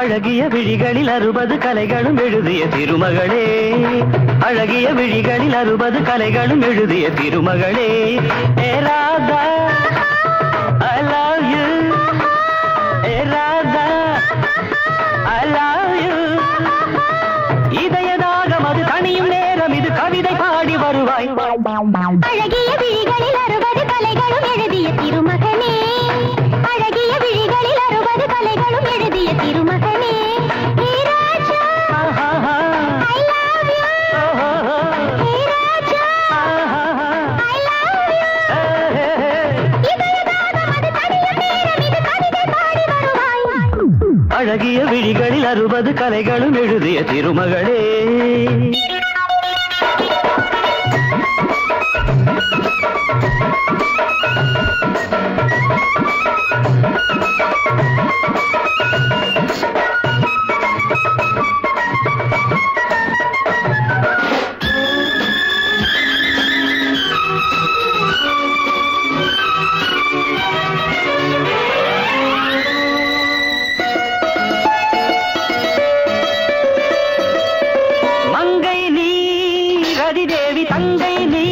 அழகிய விழிகளில் அறுபது கலைகளும் எழுதிய திருமகளே அழகிய விழிகளில் அறுபது கலைகளும் எழுதிய திருமகளே ஏ ராதா ஐ லவ் யூ ஏ ராதா ஐ லவ் யூ இதயதாகம் அது தனியும் நேரம் இது கவிதை பாடி வருவாய் அழகிய விழிகளில் அறுபது கலைகளும் எழுதிய திருமகனே அழகிய விழிகளில் அறுபது கலைகளும் எழுதிய திருமகனே ஹே ராஜா ஆஹா, ஐ லவ் யூ ஓஹோ, ஹே ராஜா ஆஹா, ஐ லவ் யூ ஏ, ஏ, ஏ. இதயதாகம் அது தனியும் நேரம் இது கவிதை பாடி வருவாய் அழகிய விழிகளில் அறுபது கலைகளும் எழுதிய திருமகளே மங்கை நீ ரதிதேவி தங்கை நீ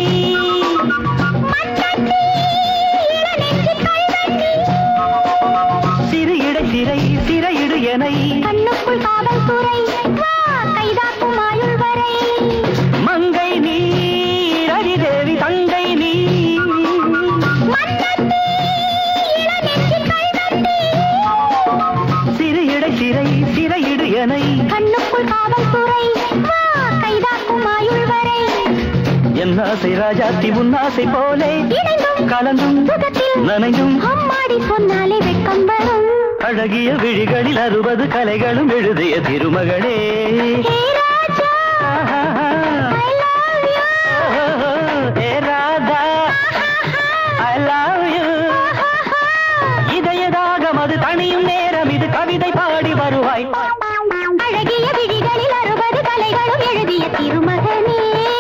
சிறு இடை சிறை சிறையிடு எனை கண்ணுக்குள் காவல்துறை வா கைதாக்கும் ஆயுள் வரை மங்கை நீ ரதிதேவி தங்கை நீ மன்னத்தி இளநெஞ்சில் கைதட்டி சிறு இடை சிறை சிறையிடு எனை கண்ணுக்குள் காவல்துறை வா கைதாக்கும் ஆயுள் வரை என் ஆசை ராஜாத்தி உன்னாசை போலே இணைந்தும் கலந்தும் சுகத்தில் நனைந்தும் அம்மாடி சொன்னாலே வெட்கம் வரும் அழகிய விழிகளில் அறுபது கலைகளும் எழுதிய திருமகளே ஹே ராஜா ஐ லவ் யூ ஏ ராதா ஐ லவ் யூ இதயதாகம் அது தனியும் நேரம் இது கவிதை பாடி வருவாய் அழகிய விழிகளில் அறுபது கலைகளும் எழுதிய திருமகனே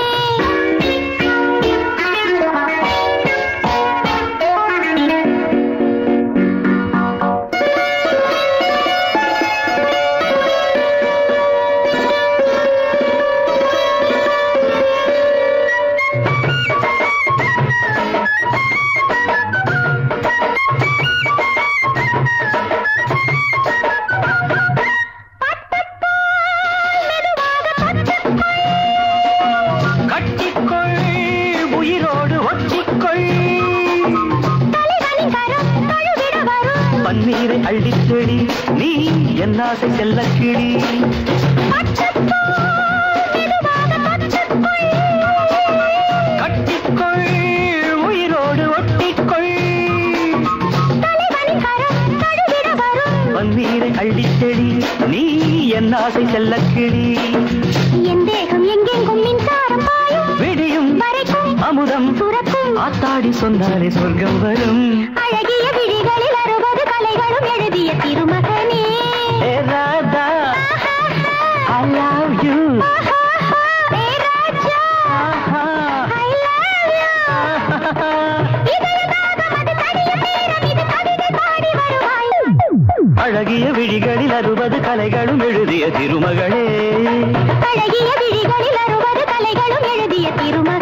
கட்டிக்கொள் உயிரோடு ஒட்டிக்கொள் தலைவனின் கரம் தழுவிட வரும் பன்னீரை அள்ளித் தெளி நீ என் ஆசை செல்ல கிளி கட்டிக்கொள் உயிரோடு ஒட்டிக்கொள் தலைவனின் கரம் தழுவிட வரும் பன்னீரை அள்ளித் தெளி நீ என் ஆசை செல்ல கிளி என் தேகம் எங்கெங்கும் மின்சாரம் பாயும் விடியும் வரைக்கும் அமுதம் சுரக்கும் ஆத்தாடி சொன்னாலே சொர்க்கம் வரும் அழகிய விழிகளில் அறுபது கலைகளும் எழுதிய திருமகனே ஏ ராதா ஐ லவ் யூ ஹே ராஜா ஐ லவ் யூ இதயதாகம் அது தனியும் நேரம் இது கவிதை பாடி வருவாய் அழகிய விழிகளில் அறுபது கலைகளும் எழுதிய திருமகளே அழகிய விழிகளில் அறுபது கலைகளும் எழுதிய திருமகனே